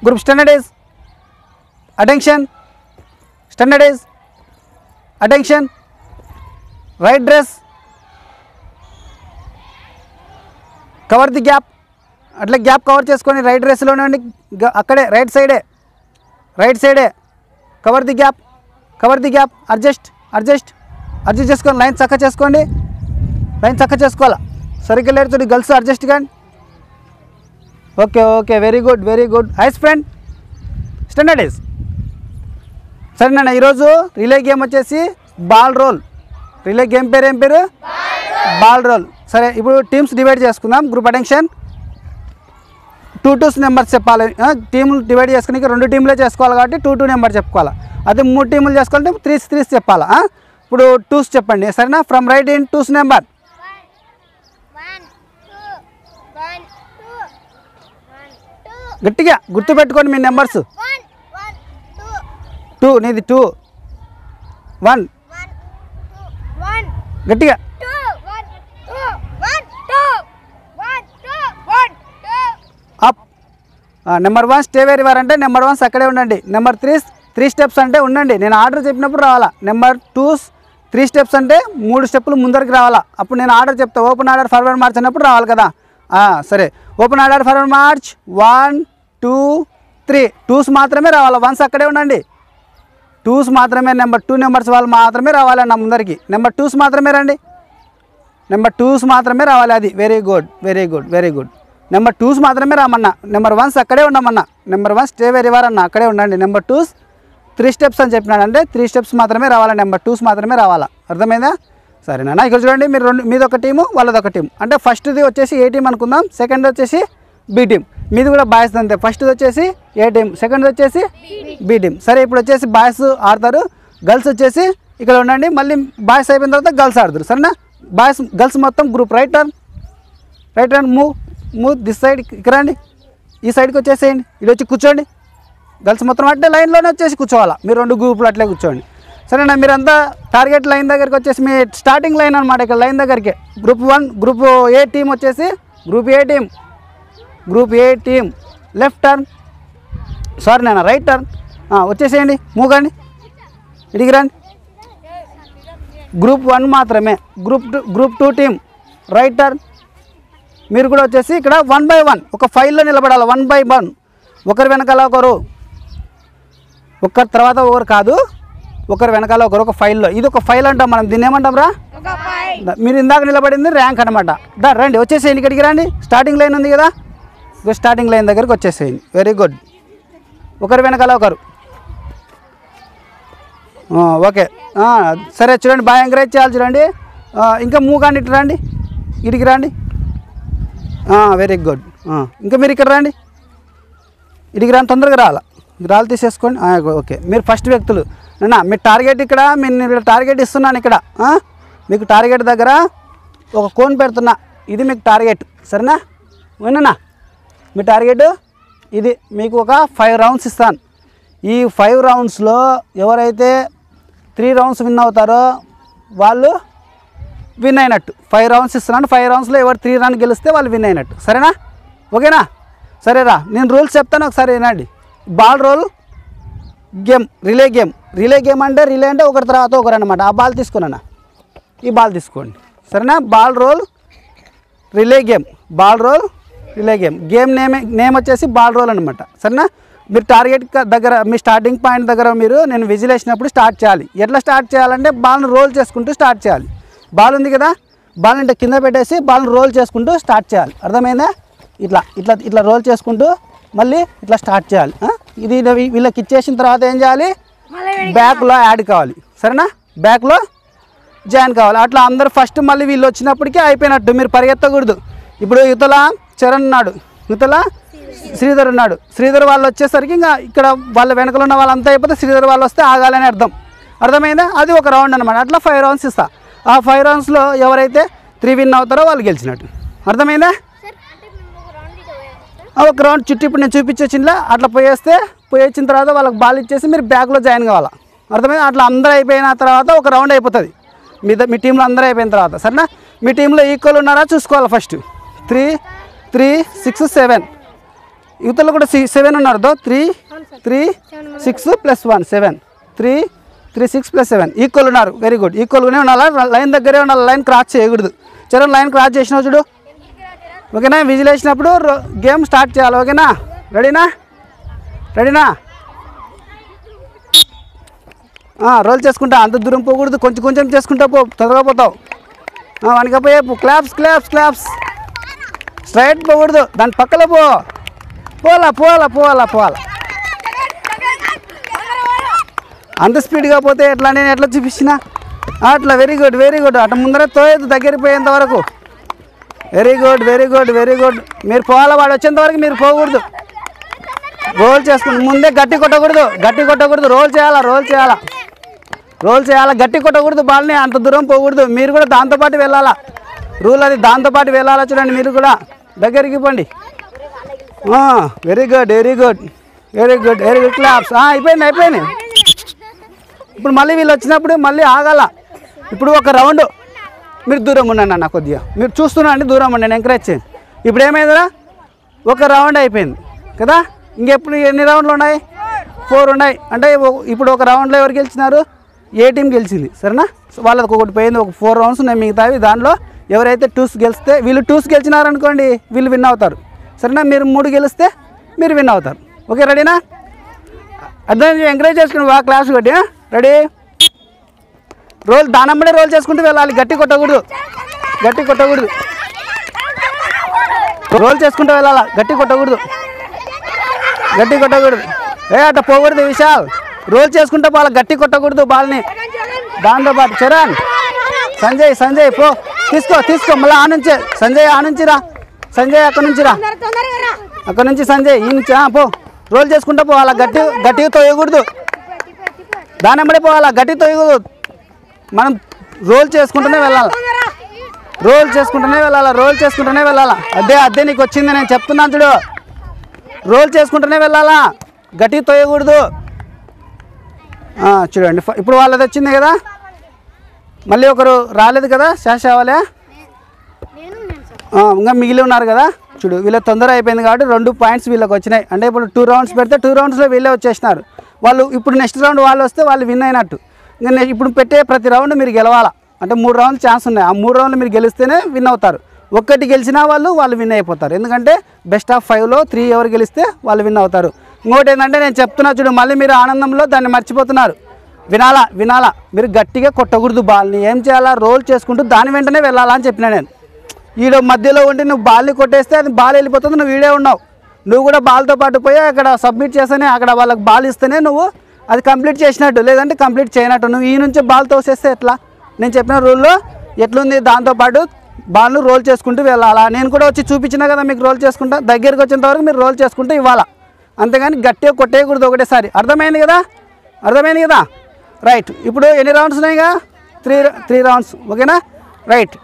Group standardize attention standardize attention right dress cover the gap అట్లా gap cover చేసుకొని right డ్రెస్లోనే ఉండి గ- అక్కడే రైట్ సైడే రైట్ సైడే cover the gap cover the gap adjust adjust adjust చేసుకోండి లైన్ చక్క చేసుకోండి లైన్ చక్క చేసుకోవాలా సరిగ్గా లేరు చూడు గర్ల్స్ అడ్జస్ట్ కానీ okay okay very good very good eyes friend standardize సరే నాన్న ఈరోజు రిలే గేమ్ వచ్చేసి బాల్ రోల్ రిలే గేమ్ పేరు ఏం పేరు బాల్ రోల్ సరే ఇప్పుడు టీమ్స్ డివైడ్ చేసుకుందాం group attention two twos numbers చెప్పాలి టీములు డివైడ్ చేసుకుని రెండు టీంలే చేసుకోవాలి కాబట్టి టూ టూ నెంబర్ చెప్పుకోవాలి అదే మూడు టీములు చేసుకోవాలంటే త్రీస్ త్రీస్ చెప్పాలా ఆ? ఇప్పుడు టూస్ చెప్పండి సరేనా from right in twos number One, two, one, two, one, two, గట్టిగా గుర్తుపెట్టుకోండి మీ numbers one, one, two, two నీది two one one, two, one, గట్టిగా two, one, two, one, two, one, two, one, two. Up number one stay wherever అంటే number ones అక్కడే ఉండండి number three three steps అంటే ఉండండి నేను order చెప్పినప్పుడు రావాలా నెంబర్ టూ త్రీ స్టెప్స్ అంటే మూడు స్టెప్పులు ముందరికి రావాలా అప్పుడు నేను ఆర్డర్ చెప్తా ఓపెన్ ఆర్డర్ ఫార్వర్డ్ మార్చ్ అన్నప్పుడు రావాలి కదా ఆ, సరే open order forward march one two three twos మాత్రమే రావాలా వన్స్ అక్కడే ఉండండి టూస్ మాత్రమే నెంబర్ టూ నెంబర్స్ వాళ్ళు మాత్రమే రావాలి నా ముందరికి నెంబర్ టూస్ మాత్రమే రండి నెంబర్ టూస్ మాత్రమే రావాలి అది very good very good very good number twos మాత్రమే రామన్నా నెంబర్ వన్స్ అక్కడే ఉండమన్నా number one stay wherever అన్న అక్కడే ఉండండి నెంబర్ టూస్ త్రీ స్టెప్స్ అని చెప్పినాడు అంటే త్రీ స్టెప్స్ మాత్రమే రావాలి నెంబర్ టూస్ మాత్రమే రావాలా అర్థమైందా సరేనా ఇక్కడ చూడండి మీరు రెండు మీది ఒక టీము వాళ్ళది ఒక టీం అంటే ఫస్ట్ది వచ్చేసి ఏ టీం అనుకుందాం సెకండ్ వచ్చేసి బి టీం మీది కూడా బాయ్స్ అంతే ఫస్ట్ది వచ్చేసి ఏ టీం సెకండ్ వచ్చేసి బి టీం సరే ఇప్పుడు వచ్చేసి బాయ్స్ ఆడతారు గర్ల్స్ వచ్చేసి ఇక్కడ ఉండండి మళ్ళీ బాయ్స్ అయిపోయిన తర్వాత గర్ల్స్ ఆడతారు సరేనా బాయ్స్ గర్ల్స్ మొత్తం group right turn right turn move move this side ఇక్కడ రండి ఈ సైడ్కి వచ్చేసేయండి ఇది వచ్చి కూర్చోండి గర్ల్స్ మొత్తం అంటే లైన్లోనే వచ్చేసి కూర్చోవాలా మీరు రెండు గ్రూపులు అట్లే కూర్చోండి సరేనా మీరంతా టార్గెట్ లైన్ దగ్గరికి వచ్చేసి మీ స్టార్టింగ్ లైన్ అనమాట ఇక్కడ లైన్ దగ్గరికి group one group A team వచ్చేసి group A team group A team left turn sorry నాన్న రైట్ టర్న్ వచ్చేసేయండి మూగండి ఇడికి రండి గ్రూప్ వన్ మాత్రమే group two group two team right turn మీరు కూడా వచ్చేసి ఇక్కడ వన్ బై వన్ ఒక ఫైల్లో నిలబడాలి వన్ బై వన్ ఒకరి వెనకాల ఒకరు ఒకరి తర్వాత ఒకరు కాదు ఒకరి వెనకాల ఒకరు ఒక ఫైల్లో ఇది ఒక ఫైల్ అంటాం మనం దీన్ని ఏమంటాం రా దా- మీరు ఇందాక నిలబడింది ర్యాంక్ అనమాట దా రండి వచ్చేసేయండి ఇక్కడికి రండి స్టార్టింగ్ లైన్ ఉంది కదా ఇగో స్టార్టింగ్ లైన్ దగ్గరికి వచ్చేసేయండి వెరీ గుడ్ ఒకరి వెనకాల ఒకరు ఆ, ఓకే ఆ, సరే చూడండి బాగా ఎంకరేజ్ చేయాలి చూడండి ఆ, ఇంకా మూవ్ కానీ ఇటు రండి ఇడికి రండి వెరీ గుడ్ ఇంకా మీరు ఇక్కడ రండి ఇడికి రాని తొందరగా రావాలా రాళ్ళు తీసేసుకోండి ఆ, ఓకే మీరు ఫస్ట్ వ్యక్తులు నాన్న మీ టార్గెట్ ఇక్కడ మీరు నేను టార్గెట్ ఇస్తున్నాను ఇక్కడ ఆ? మీకు టార్గెట్ దగ్గర ఒక కోన్ పెడుతున్నా ఇది మీకు టార్గెట్ సరేనా విన్నా మీ టార్గెట్ ఇది మీకు ఒక ఫైవ్ రౌండ్స్ ఇస్తాను ఈ ఫైవ్ రౌండ్స్లో ఎవరైతే త్రీ రౌండ్స్ విన్ అవుతారో వాళ్ళు విన్ అయినట్టు ఫైవ్ రౌండ్స్ ఇస్తున్నాను ఫైవ్ రౌండ్స్లో ఎవరు త్రీ రన్ గెలిస్తే వాళ్ళు విన్ అయినట్టు సరేనా ఓకేనా సరేరా నేను రూల్స్ చెప్తాను ఒకసారి వినండి ball roll game relay game relay game అంటే రిలే అంటే ఒకరి తర్వాత ఒకరు అనమాట ఆ బాల్ తీసుకున్నాను ఈ బాల్ తీసుకోండి సరేనా ball roll relay game ball roll relay game game name name వచ్చేసి బాల్ రోల్ అనమాట సరేనా మీరు టార్గెట్ క- దగ్గర మీ స్టార్టింగ్ పాయింట్ దగ్గర మీరు నేను విజిల్ వేసినప్పుడు స్టార్ట్ చేయాలి ఎట్లా స్టార్ట్ చేయాలంటే బాల్ని రోల్ చేసుకుంటూ స్టార్ట్ చేయాలి బాల్ ఉంది కదా బాల్ అంటే కింద పెట్టేసి బాల్ని రోల్ చేసుకుంటూ స్టార్ట్ చేయాలి అర్థమైందా ఇట్లా ఇట్లా ఇట్లా రోల్ చేసుకుంటూ మళ్ళీ ఇట్లా స్టార్ట్ చేయాలి ఆ? ఇది ఇది వీళ్ళకి ఇచ్చేసిన తర్వాత ఏం చేయాలి బ్యాక్లో యాడ్ కావాలి సరేనా బ్యాక్లో జాయిన్ కావాలి అట్లా అందరు ఫస్ట్ మళ్ళీ వీళ్ళు వచ్చినప్పటికీ అయిపోయినట్టు మీరు పరిగెత్తకూడదు ఇప్పుడు యువతల చరణ్ ఉన్నాడు యువతల శ్రీధర్ ఉన్నాడు శ్రీధర్ వాళ్ళు వచ్చేసరికి ఇంకా ఇక్కడ వాళ్ళ వెనకలు ఉన్న వాళ్ళంతా అయిపోతే శ్రీధర్ వాళ్ళు వస్తే ఆగాలని అర్థం అర్థమైందా అది ఒక రౌండ్ అనమాట అట్లా ఫైవ్ రౌండ్స్ ఇస్తా ఆ ఫైవ్ రౌండ్స్లో ఎవరైతే త్రీ విన్ అవుతారో వాళ్ళు గెలిచినట్టు అర్థమైందా సార్ అంటే మేము ఒక రౌండ్ ఇటు పోయాం ఆ ఒక రౌండ్ చుట్టూ ఇప్పుడు నేను చూపించేసిందిలా అట్లా పోయేస్తే పోయొచ్చిన తర్వాత వాళ్ళకి బాల్ ఇచ్చేసి మీరు బ్యాక్లో జాయిన్ కావాలా అర్థమైంది అట్లా అందరూ అయిపోయిన తర్వాత ఒక రౌండ్ అయిపోతుంది మీ ద- మీ టీంలో అందరూ అయిపోయిన తర్వాత సరేనా మీ టీంలో ఈక్వల్ ఉన్నారా చూసుకోవాలి first three three six seven యువతలో కూడా సి సెవెన్ ఉన్నారు దో three three six plus one seven three three six plus seven equal ఉన్నారు వెరీ గుడ్ ఈక్వల్గానే ఉండాలా లైన్ దగ్గరే ఉండాలి లైన్ క్రాస్ చేయకూడదు చరణ్ లైన్ క్రాస్ చేసినావు చూడు ఓకేనా విజిల్ వేసినప్పుడు గేమ్ స్టార్ట్ చేయాలి ఓకేనా రెడీనా రెడీనా రోల్ చేసుకుంటా అంత దూరం పోకూడదు కొంచెం కొంచెం చేసుకుంటా పో తొందరగా పోతావు వనకపోయే క్లాప్స్ క్లాప్స్ క్లాప్స్ స్ట్రైట్ పోకూడదు దాని పక్కలో పో పోలా పోవాలా పోవాలా పోవాలా అంత స్పీడ్గా పోతే ఎట్లా నేను ఎట్లా చూపించిన అట్లా వెరీ గుడ్ వెరీ గుడ్ అట్లా ముందర తోయదు దగ్గరికి పోయేంత వరకు very good very good very good మీరు పోవాలా వాడు వచ్చేంత వరకు మీరు పోకూడదు రోల్ చేసుకుని ముందే గట్టి కొట్టకూడదు గట్టి కొట్టకూడదు రోల్ చేయాలా రోల్ చేయాలా రోల్ చేయాలా గట్టి కొట్టకూడదు బాల్ని అంత దూరం పోకూడదు మీరు కూడా దాంతోపాటు వెళ్ళాలా రూల్ అది దాంతోపాటు వెళ్ళాలా చూడండి మీరు కూడా దగ్గరికి పోండి very good very good very good very good claps అయిపోయింది అయిపోయింది ఇప్పుడు మళ్ళీ వీళ్ళు వచ్చినప్పుడు మళ్ళీ ఆగాల ఇప్పుడు ఒక రౌండ్ మీరు దూరం ఉండండి అన్న కొద్దిగా మీరు చూస్తున్నాండి దూరం ఉండండి ఎంకరేజ్ చేయండి ఇప్పుడు ఏమైందిరా ఒక రౌండ్ అయిపోయింది కదా ఇంకెప్పుడు ఎన్ని రౌండ్లు ఉన్నాయి ఫోర్ ఉన్నాయి అంటే ఒక- ఇప్పుడు ఒక రౌండ్లో ఎవరు గెలిచినారు ఏ టీం గెలిచింది సరేనా సో వాళ్ళకి ఒకటి పోయింది ఒక ఫోర్ రౌండ్స్ ఉన్నాయి మిగతావి దానిలో ఎవరైతే టూస్ గెలిస్తే వీళ్ళు టూస్ గెలిచినారనుకోండి వీళ్ళు విన్ అవుతారు సరేనా మీరు మూడు గెలిస్తే మీరు విన్ అవుతారు ఓకే రెడీనా అర్థం ఎంకరేజ్ చేసుకుని బాగా క్లాస్ కొట్టి రెడీ రోల్ దానమ్మడే రోల్ చేసుకుంటూ వెళ్ళాలి గట్టి కొట్టకూడదు గట్టి కొట్టకూడదు రోల్ చేసుకుంటూ వెళ్ళాలా గట్టి కొట్టకూడదు గట్టి కొట్టకూడదు ఏ అట్ట పోకూడదు విశాల్ రోల్ చేసుకుంటూ పోవాలి గట్టి కొట్టకూడదు బాల్ని దాంతో పాటు చరణ్ సంజయ్ సంజయ్ పో తీసుకో తీసుకో మళ్ళీ ఆ నుంచే సంజయ్ ఆ నుంచి రా సంజయ్ అక్కడ నుంచి రా అక్కడ నుంచి సంజయ్ ఈ నుంచి ఆ, పో రోల్ చేసుకుంటూ పోవాలా గట్టి గట్టిగా తోయకూడదు దాని వెంబడే పోవాలా గట్టి తోయకూడదు మనం రోల్ చేసుకుంటూనే వెళ్ళాలి రోల్ చేసుకుంటూనే వెళ్ళాలా రోల్ చేసుకుంటూనే వెళ్ళాలా అదే అదే నీకు వచ్చింది నేను చెప్తున్నాను చూడు రోల్ చేసుకుంటూనే వెళ్ళాలా గట్టి తోయకూడదు ఆ, చూడండి ఫ- ఇప్పుడు వాళ్ళది వచ్చింది కదా మళ్ళీ ఒకరు రాలేదు కదా శాషావాలే ఆ, ఇంకా మిగిలి ఉన్నారు కదా చూడు వీళ్ళ తొందర అయిపోయింది కాబట్టి రెండు పాయింట్స్ వీళ్ళకి వచ్చినాయి అంటే ఇప్పుడు టూ రౌండ్స్ పెడితే టూ రౌండ్స్లో వీళ్ళే వచ్చేసినారు వాళ్ళు ఇప్పుడు నెక్స్ట్ రౌండ్ వాళ్ళు వస్తే వాళ్ళు విన్ అయినట్టు ఇంకా నె- ఇప్పుడు పెట్టే ప్రతి రౌండ్ మీరు గెలవాలా అంటే మూడు రౌండ్లు ఛాన్స్ ఉన్నాయి ఆ మూడు రౌండ్లు మీరు గెలిస్తేనే విన్ అవుతారు ఒక్కటి గెలిచినా వాళ్ళు వాళ్ళు విన్ అయిపోతారు ఎందుకంటే బెస్ట్ ఆఫ్ ఫైవ్లో త్రీ ఎవరు గెలిస్తే వాళ్ళు విన్ అవుతారు ఇంకోటి ఏంటంటే నేను చెప్తున్నా చూడు మళ్ళీ మీరు ఆనందంలో దాన్ని మర్చిపోతున్నారు వినాలా వినాలా మీరు గట్టిగా కొట్టకూడదు బాల్ని ఏం చేయాలా రోల్ చేసుకుంటూ దాని వెంటనే వెళ్ళాలా అని చెప్పిన నేను ఈడ మధ్యలో ఉండి నువ్వు బాల్ని కొట్టేస్తే అది బాల్ వెళ్ళిపోతుంది నువ్వు ఈడే ఉన్నావు నువ్వు కూడా బాల్తో పాటు పోయి అక్కడ సబ్మిట్ చేస్తేనే అక్కడ వాళ్ళకి బాల్ ఇస్తేనే నువ్వు అది కంప్లీట్ చేసినట్టు లేదంటే కంప్లీట్ చేయనట్టు నువ్వు ఈ నుంచి బాల్ తోసేస్తే ఎట్లా నేను చెప్పిన రూల్లో ఎట్లుంది దాంతోపాటు బాల్ను రోల్ చేసుకుంటూ వెళ్ళాలా నేను కూడా వచ్చి చూపించినా కదా మీకు రోల్ చేసుకుంటా దగ్గరికి వచ్చేంత వరకు మీరు రోల్ చేసుకుంటూ ఇవ్వాలా అంతేగాని గట్టిగా కొట్టేయకూడదు ఒకటేసారి అర్థమైంది కదా అర్థమైంది కదా రైట్ ఇప్పుడు ఎన్ని రౌండ్స్ ఉన్నాయిగా త్రీ త్రీ రౌండ్స్ ఓకేనా రైట్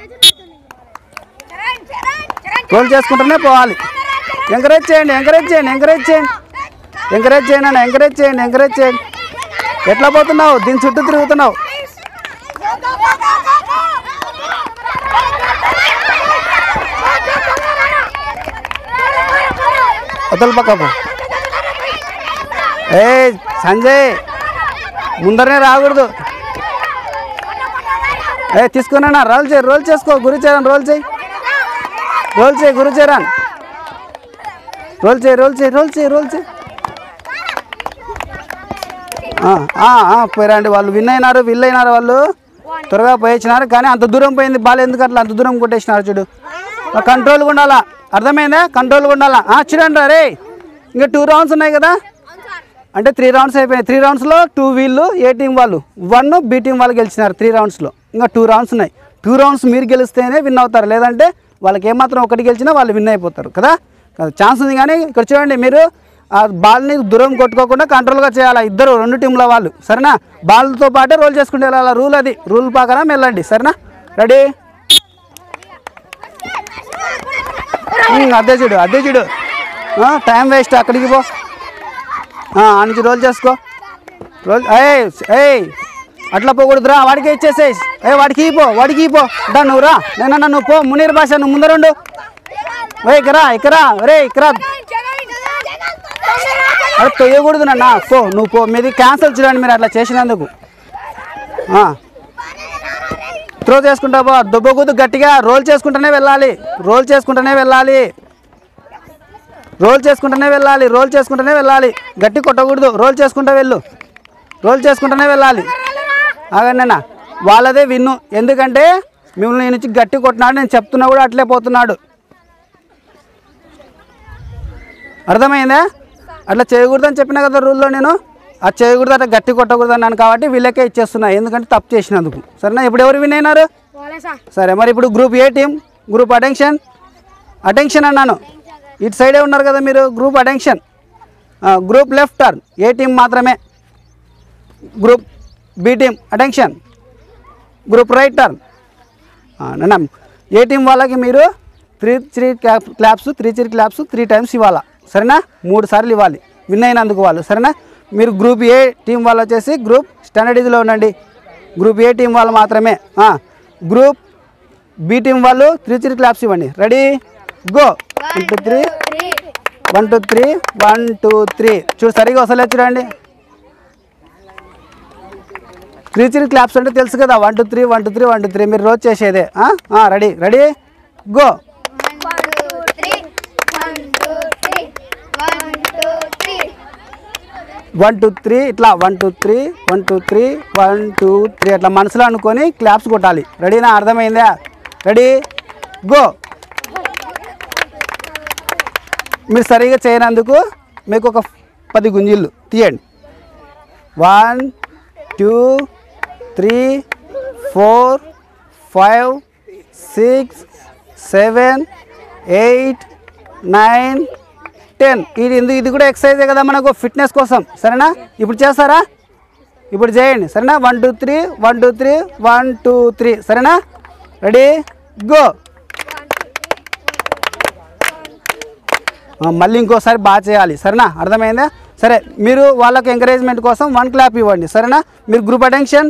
రోల్ చేసుకుంటూనే పోవాలి ఎంకరేజ్ చేయండి ఎంకరేజ్ చేయండి ఎంకరేజ్ చేయండి ఎంకరేజ్ చేయండి అన్న ఎంకరేజ్ చేయండి ఎంకరేజ్ చేయండి ఎట్లా పోతున్నావు దీని చుట్టూ తిరుగుతున్నావు అతల పక్క పో ఏ సంజయ్ ముందరనే రాకూడదు ఏ తీసుకున్నా రోల్ చేయి రోల్ చేసుకో గురుచరణ్ రోల్ చేయి రోల్ చేయి గురుచరణ్ రోల్ చేయి రోల్ చేయి రోల్ చేయి రోల్ చేయి ఆ, ఆ, ఆ, పోయిరండి వాళ్ళు విన్ అయినారు విల్ అయినారు వాళ్ళు త్వరగా పోయించినారు కానీ అంత దూరం పోయింది బాల్ ఎందుకు అట్లా అంత దూరం కొట్టేసినారు చూడు కంట్రోల్గా ఉండాలా అర్థమైందా కంట్రోల్గా ఉండాలా ఆ, చూడండి రే ఇంకా టూ రౌండ్స్ ఉన్నాయి కదా అంటే త్రీ రౌండ్స్ అయిపోయినాయి త్రీ రౌండ్స్లో టూ వీళ్ళు ఏ టీం వాళ్ళు వన్ బి టీం వాళ్ళు గెలిచినారు త్రీ రౌండ్స్లో ఇంకా టూ రౌండ్స్ ఉన్నాయి టూ రౌండ్స్ మీరు గెలిస్తేనే విన్ అవుతారు లేదంటే వాళ్ళకి ఏమాత్రం ఒకటి గెలిచినా వాళ్ళు విన్ అయిపోతారు కదా ఛాన్స్ ఉంది కానీ ఇక్కడ చూడండి మీరు ఆ బాల్ని దూరం కొట్టుకోకుండా కంట్రోల్గా చేయాలి ఇద్దరు రెండు టీంల వాళ్ళు సరేనా బాల్తో పాటే రోల్ చేసుకుంటే వెళ్ళాలి రూల్ అది రూల్ ప్రకారం వెళ్ళండి సరేనా రెడీ ఉమ్, అదే చూడు అదే చూడు ఆ, టైం వేస్ట్ అక్కడికి పో ఆ ఆ నుంచి రోల్ చేసుకో రోల్ ఏయ్ ఏయ్ అట్లా పోకూడదురా వాడికి ఇచ్చేసేయ్ ఏ వాడికి పో వాడికి పో దా నువ్వు రా నేనన్నా నువ్వు పో మునీర్ భాష నువ్వు ముందరుండు ఏ ఇకరా ఇకరా రే ఇకరా అరే తొయ్యకూడదు నాన్న పో నువ్వు పో మీది క్యాన్సిల్ చూడండి మీరు అట్లా చేసినందుకు త్రో చేసుకుంటా పో దుబ్బకూదు గట్టిగా రోల్ చేసుకుంటూనే వెళ్ళాలి రోల్ చేసుకుంటూనే వెళ్ళాలి రోల్ చేసుకుంటూనే వెళ్ళాలి రోల్ చేసుకుంటూనే వెళ్ళాలి గట్టి కొట్టకూడదు రోల్ చేసుకుంటూ వెళ్ళు రోల్ చేసుకుంటూనే వెళ్ళాలి అగండి వాళ్ళదే విన్ను ఎందుకంటే మిమ్మల్ని నేను నుంచి గట్టి కొట్టినాడు నేను చెప్తున్నా కూడా అట్లే పోతున్నాడు అర్థమైందా అట్లా చేయకూడదని చెప్పినా కదా రూల్లో నేను అది చేయకూడదు అట్లా గట్టి కొట్టకూడదు అన్నాను కాబట్టి వీళ్ళకే ఇచ్చేస్తున్నా ఎందుకంటే తప్పు చేసినందుకు సరేనా ఇప్పుడు ఎవరు విన్ అయినారు వాళ్ళే సార్ సరే మరి ఇప్పుడు group A team group attention attention అన్నాను ఇటు సైడే ఉన్నారు కదా మీరు group attention group left turn A team మాత్రమే group B team attention group right turn నన్న ఏ టీం వాళ్ళకి మీరు three three clap claps three three claps three times ఇవ్వాలా సరేనా మూడు సార్లు ఇవ్వాలి విన్ అయినందుకు వాళ్ళు సరేనా మీరు గ్రూప్ ఏ టీం వాళ్ళు వచ్చేసి గ్రూప్ స్టాండర్డీజ్లో ఉండండి గ్రూప్ ఏ టీం వాళ్ళు మాత్రమే ఆ, గ్రూప్ బి టీం వాళ్ళు త్రీ త్రీ క్లాప్స్ ఇవ్వండి ready go one two three three one two three one two three చూడు సరిగా వస్తలేదు చూడండి త్రీ త్రీ క్లాప్స్ అంటే తెలుసు కదా one two three one two three one two three మీరు రోజు చేసేదే ready ready go one two three one two three one two three one two three ఇట్లా one two three one two three one two three అట్లా మనసులో అనుకొని claps కొట్టాలి రెడీనా అర్థమైందా రెడీ గో మీరు సరిగా చేయనందుకు మీకు ఒక పది గుంజీళ్ళు తీయండి one two three four five six seven eight nine ten ఇది ఇది ఇది కూడా ఎక్సర్సైజే కదా మనకు ఫిట్నెస్ కోసం సరేనా ఇప్పుడు చేస్తారా ఇప్పుడు చేయండి సరేనా one two three one two three one two three సరేనా రెడీ గో మళ్ళీ ఇంకోసారి బాగా చేయాలి సరేనా అర్థమైందా సరే మీరు వాళ్ళకి ఎంకరేజ్మెంట్ కోసం వన్ క్లాప్ ఇవ్వండి సరేనా మీరు గ్రూప్ అటెన్షన్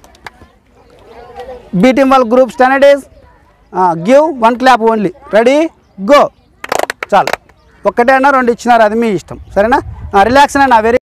బీ టీమ్ వాళ్ళ group stand at ease give one clap only ready go చాలు ఒక్కటే అన్నా రెండు ఇచ్చినారు అది మీ ఇష్టం సరేనా రిలాక్స్ అన్న వెరీ